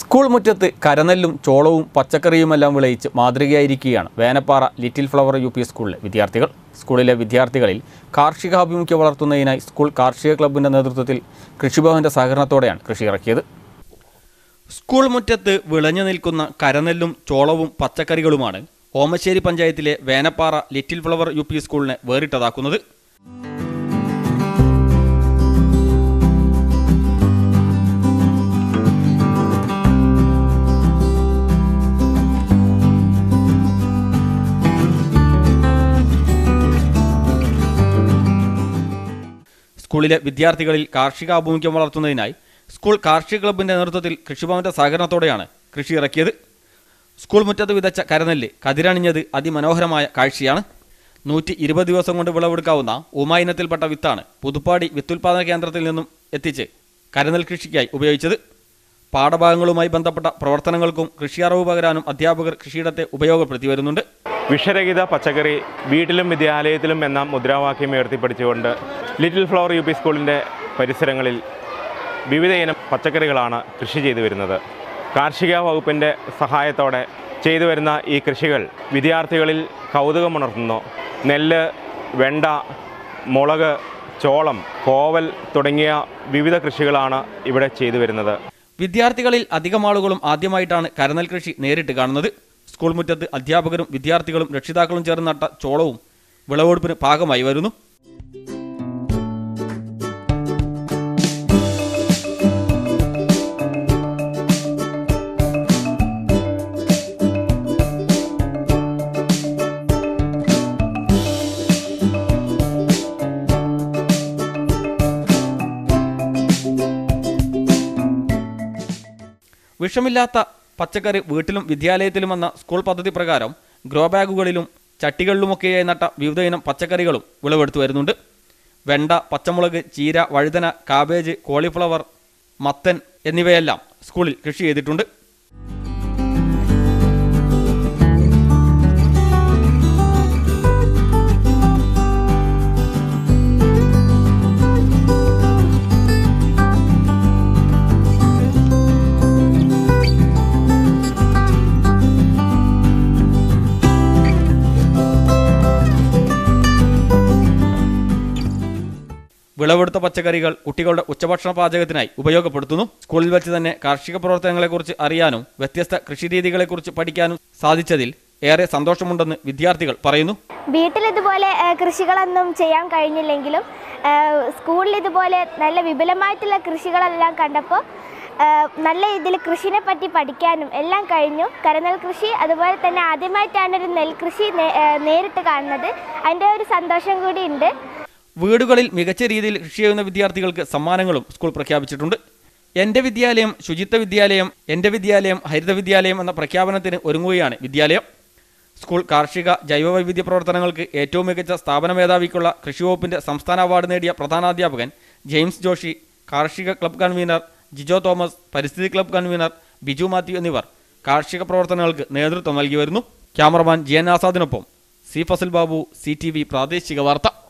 school മുറ്റത്ത് കരനെല്ലും ചോളവും പച്ചക്കറിയുമെല്ലാം വിളയിച്ച് മാതൃകയായിരിക്കുകയാണ് Venappara Little Flower U P സ്കൂളിലെ വിദ്യാർത്ഥികൾ സ്കൂളിലെ വിദ്യാർത്ഥികളിൽ കാർഷികാഭിമുഖ്യം വളർത്തുന്നതിനായി സ്കൂൾ കാർഷിക ക്ലബിൻ്റെ നേതൃത്വത്തിൽ കൃഷിഭവൻ്റെ സഹകരണത്തോടെയാണ് കൃഷി ഇറക്കിയത് സ്കൂൾ മുറ്റത്ത് വിളഞ്ഞു നിൽക്കുന്ന കരനെല്ലും ചോളവും പച്ചക്കറികളുമാണ് ഓമശ്ശേരി പഞ്ചായത്തിലെ Venappara Little Flower U P സ്കൂളിനെ വേറിട്ടതാക്കുന്നത് സ്കൂളിലെ വിദ്യാർത്ഥികളിൽ കാർഷികാഭിമുഖ്യം വളർത്തുന്നതിനായി സ്കൂൾ കാർഷിക ക്ലബിന്റെ നേതൃത്വത്തിൽ കൃഷിഭവന്റെ സഹകരണത്തോടെയാണ് കൃഷി ഇറക്കിയത് സ്കൂൾ മുറ്റത്ത് വിതച്ച കരനെല്ല് കതിരണിഞ്ഞത് അതിമനോഹരമായ കാഴ്ചയാണ് നൂറ്റി ഇരുപത് ദിവസം കൊണ്ട് വിളവെടുക്കാവുന്ന ഉമ ഇനത്തിൽപ്പെട്ട വിത്താണ് പുതുപ്പാടി വിത്തുൽപാദന കേന്ദ്രത്തിൽ നിന്നും എത്തിച്ച് കരനെൽ കൃഷിക്കായി ഉപയോഗിച്ചത് പാഠഭാഗങ്ങളുമായി ബന്ധപ്പെട്ട പ്രവർത്തനങ്ങൾക്കും കൃഷി അറിവ് പകരാനും അധ്യാപകർ കൃഷിയിടത്തെ ഉപയോഗപ്പെടുത്തി വരുന്നുണ്ട് വിഷരഹിത പച്ചക്കറി വീട്ടിലും വിദ്യാലയത്തിലും എന്ന മുദ്രാവാക്യം ഉയർത്തിപ്പിടിച്ചുകൊണ്ട് ലിറ്റിൽ ഫ്ലവർ യു പി സ്കൂളിൻ്റെ പരിസരങ്ങളിൽ വിവിധ ഇനം പച്ചക്കറികളാണ് കൃഷി ചെയ്തു വരുന്നത് കാർഷിക വകുപ്പിൻ്റെ സഹായത്തോടെ ചെയ്തു വരുന്ന ഈ കൃഷികൾ വിദ്യാർത്ഥികളിൽ കൗതുകമുണർത്തുന്നു നെല്ല് വെണ്ട മുളക് ചോളം കോവൽ തുടങ്ങിയ വിവിധ കൃഷികളാണ് ഇവിടെ ചെയ്തു വരുന്നത് വിദ്യാർത്ഥികളിൽ അധികം ആളുകളും ആദ്യമായിട്ടാണ് കരനെൽ കൃഷി നേരിട്ട് കാണുന്നത് സ്കൂൾ മുറ്റത്ത് അധ്യാപകരും വിദ്യാർത്ഥികളും രക്ഷിതാക്കളും ചേർന്ന് നട്ട ചോളവും വിളവെടുപ്പിന് പാകമായി വരുന്നു വിഷമില്ലാത്ത പച്ചക്കറി വീട്ടിലും വിദ്യാലയത്തിലും എന്ന സ്കൂൾ പദ്ധതി പ്രകാരം ഗ്രോ ബാഗുകളിലും ചട്ടികളിലുമൊക്കെയായി നട്ട വിവിധ ഇനം പച്ചക്കറികളും വിളവെടുത്തു വരുന്നുണ്ട് വെണ്ട പച്ചമുളക് ചീര വഴുതന കാബേജ് കോളിഫ്ലവർ മത്തൻ എന്നിവയെല്ലാം സ്കൂളിൽ കൃഷി ചെയ്തിട്ടുണ്ട് വിളവെടുത്ത പച്ചക്കറികൾ കുട്ടികളുടെ ഉച്ചഭക്ഷണ പാചകത്തിനായി ഉപയോഗപ്പെടുത്തുന്നു സ്കൂളിൽ വെച്ച് തന്നെ കാർഷിക പ്രവർത്തനങ്ങളെക്കുറിച്ച് അറിയാനും വ്യത്യസ്ത കൃഷിരീതികളെക്കുറിച്ച് പഠിക്കാനും സാധിച്ചതിൽ ഏറെ സന്തോഷമുണ്ടെന്ന് വിദ്യാർത്ഥികൾ പറയുന്നു വീട്ടിൽ ഇതുപോലെ ആ, കൃഷികളൊന്നും ചെയ്യാൻ കഴിഞ്ഞില്ലെങ്കിലും ആ, സ്കൂളിൽ ഇതുപോലെ നല്ല വിപുലമായിട്ടുള്ള കൃഷികളെല്ലാം കണ്ടപ്പോൾ ആ, നല്ല ഇതിൽ കൃഷിനെ പറ്റി പഠിക്കാനും എല്ലാം കഴിഞ്ഞു കരനെൽ കൃഷി അതുപോലെ തന്നെ ആദ്യമായിട്ടാണ് ഒരു നെൽകൃഷി നേ- ആ, നേരിട്ട് കാണുന്നത് അതിൻ്റെ ഒരു സന്തോഷം കൂടി ഉണ്ട് വീടുകളിൽ മികച്ച രീതിയിൽ കൃഷി ചെയ്യുന്ന വിദ്യാർത്ഥികൾക്ക് സമ്മാനങ്ങളും സ്കൂൾ പ്രഖ്യാപിച്ചിട്ടുണ്ട് എൻ്റെ വിദ്യാലയം ശുചിത്വ വിദ്യാലയം എൻ്റെ വിദ്യാലയം ഹരിത വിദ്യാലയം എന്ന പ്രഖ്യാപനത്തിന് ഒരുങ്ങുകയാണ് വിദ്യാലയം സ്കൂൾ കാർഷിക ജൈവവൈവിധ്യ പ്രവർത്തനങ്ങൾക്ക് ഏറ്റവും മികച്ച സ്ഥാപന മേധാവിക്കുള്ള കൃഷി വകുപ്പിൻ്റെ സംസ്ഥാന അവാർഡ് നേടിയ പ്രധാനാധ്യാപകൻ ജെയിംസ് ജോഷി കാർഷിക ക്ലബ് കൺവീനർ ജിജോ തോമസ് പരിസ്ഥിതി ക്ലബ് കൺവീനർ ബിജു മാത്യു എന്നിവർ കാർഷിക പ്രവർത്തനങ്ങൾക്ക് നേതൃത്വം നൽകി വരുന്നു ക്യാമറമാൻ ജി എൻ ആസാദിനൊപ്പം C Fazal Babu C T V പ്രാദേശിക വാർത്ത